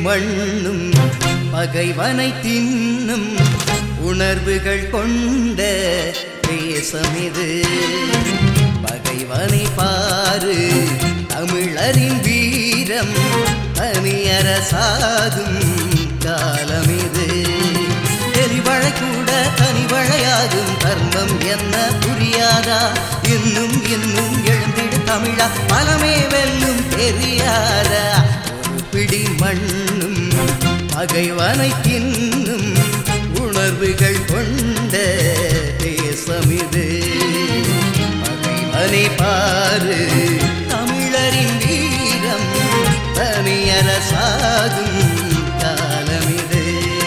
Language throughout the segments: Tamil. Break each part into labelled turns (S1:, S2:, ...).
S1: மண்ணும் பகைவனை தின்னும் உணர்வுகள் கொண்ட தேசம் இது பகைவனை பாரு தமிழரின் வீரம் தனியரசாகும் காலம் இது எரிவழை கூட தனிவழையாகும் தர்மம் என்ன புரியாதா இன்னும் இன்னும் எழுந்திடு தமிழா பலமே வெல்லும் தெரியாதா ஒரு பிடி மண்ணும் பகைவனை தின்னும் உணர்வுகள் கொண்ட தேசம் இது பகைவனை பாரு தமிழரின் வீரம் தனியரசாகும் காலம் இது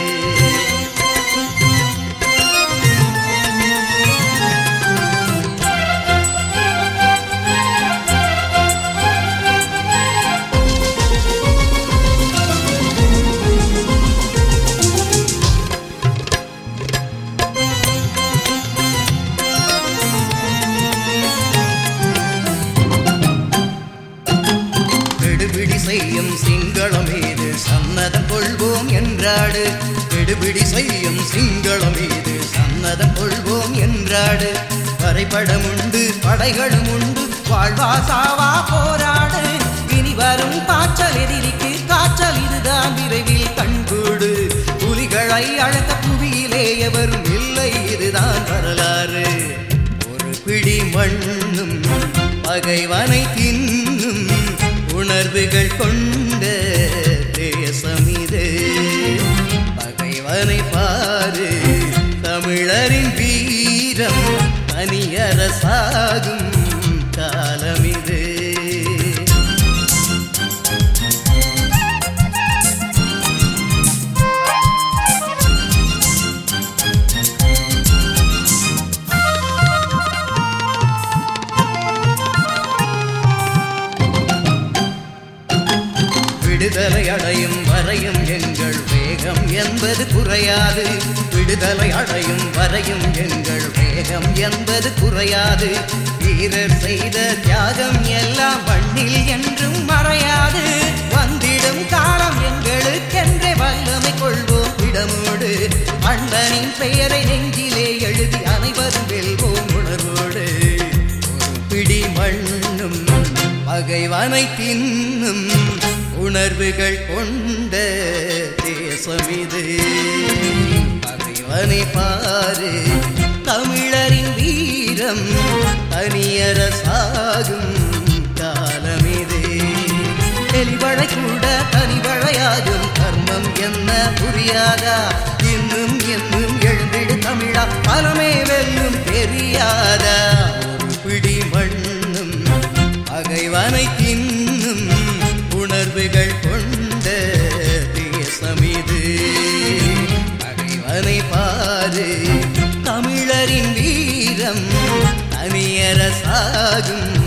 S1: கெடுபிடி செய்யும் சிங்களம் மீது சன்னதம் கொள்வோம் என்றாடு கெடுபிடி செய்யும் சிங்களம் மீது சன்னதம் கொள்வோம் என்றாடு வரைபடம் உண்டு படைகளும் உண்டு வாழ்வா சாவா போராடு இனி வரும் காய்ச்சல் எதிரிக்கு காய்ச்சல் இதுதான் விரைவில் கண்கூடு புலிகளை அழைத்த புவியிலே எவரும் இல்லை இதுதான் வரலாறு ஒரு பிடி மண்ணும் பகைவனை தின்னும் உணர்வுகள் கொண்ட தேசம் இது பகைவனை பாரு தமிழரின் வீரம் தனியரசாகும் காலம் இது விடுதலை அடையும் வரையும் எங்கள் வேகம் என்பது குறையாது விடுதலை அடையும் வரையும் எங்கள் வேகம் என்பது குறையாது வீரர் செய்த தியாகம் எல்லாம் மண்ணில் என்றும் மறையாது வந்திடும் காலம் எங்களுக்கென்றே வல்லமை கொள்வோம் இடமோடு அண்ணனின் பெயரை நெஞ்சிலே எழுதி அனைவரும் வெல்வோம் உணர்வோடு ஒரு பிடி மண்ணும் பகைவனை தின்னும் உணர்வுகள் கொண்ட தேசம் இது பகைவனை பாரு தமிழரின் வீரம் தனியரசாகும் காலம் இது எலிவழை கூட தனிவழையாகும் கர்மம் என்ன புரியாதா இன்னும் இன்னும் எழுந்திடு தமிழா பலமே வெல்லும் தெரியாதா ஒரு பிடி மண்ணும் பகைவனை தின்னும் உணர்வுகள் கொண்ட தேசம் இது பகைவனை பாரு தமிழரின் வீரம் தனியரசாகும்